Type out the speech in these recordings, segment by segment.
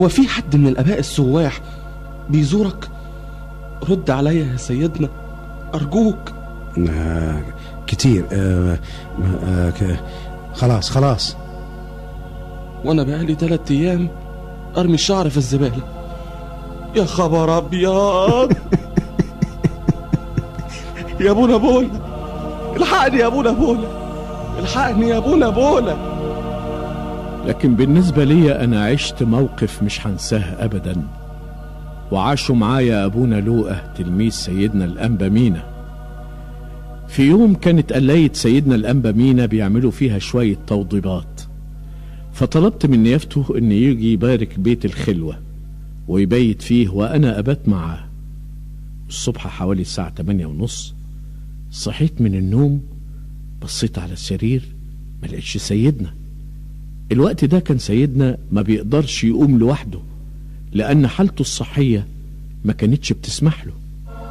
وفي حد من الآباء السواح بيزورك رد عليا يا سيدنا أرجوك آه كتير آه آه ك- خلاص خلاص وأنا بقالي تلات أيام أرمي الشعر في الزبالة يا خبر أبيض يا أبونا بولا الحقني يا أبونا بولا الحقني يا أبونا بولا لكن بالنسبة لي أنا عشت موقف مش هنساه أبدا وعاشوا معايا أبونا لوقا تلميذ سيدنا الأنبا مينا في يوم كانت قلاية سيدنا الأنبا مينا بيعملوا فيها شوية توضيبات فطلبت من نيافته إن يجي يبارك بيت الخلوة ويبيت فيه وأنا أبات معاه الصبح حوالي الساعة 8 ونص صحيت من النوم بصيت على السرير ما لقيتش سيدنا الوقت ده كان سيدنا ما بيقدرش يقوم لوحده لأن حالته الصحية ما كانتش بتسمح له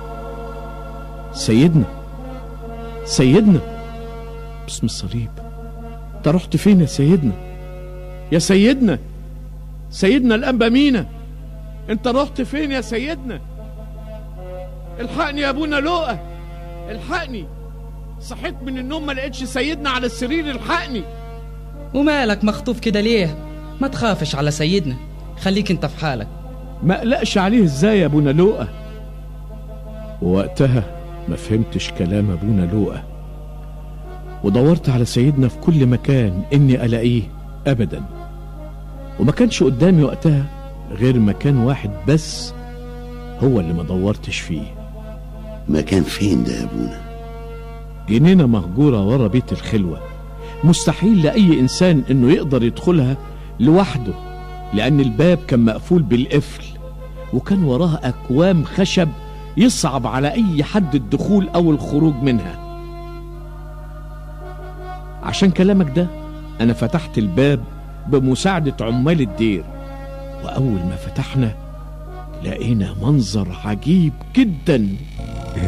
سيدنا سيدنا باسم الصليب انت رحت فين يا سيدنا يا سيدنا سيدنا الأنبا مينا انت رحت فين يا سيدنا الحقني يا ابونا لؤى الحقني صحيت من النوم ما لقيتش سيدنا على السرير الحقني ومالك مخطوف كده ليه ما تخافش على سيدنا خليك انت في حالك ما اقلقش عليه ازاي يا ابونا لؤى ووقتها ما فهمتش كلام ابونا لؤى ودورت على سيدنا في كل مكان اني الاقيه ابدا وما كانش قدامي وقتها غير مكان واحد بس هو اللي ما دورتش فيه مكان فين ده يا ابونا جنينة مهجورة ورا بيت الخلوة مستحيل لأي إنسان إنه يقدر يدخلها لوحده لأن الباب كان مقفول بالقفل وكان وراه أكوام خشب يصعب على أي حد الدخول أو الخروج منها عشان كلامك ده أنا فتحت الباب بمساعدة عمال الدير وأول ما فتحنا لقينا منظر عجيب جدا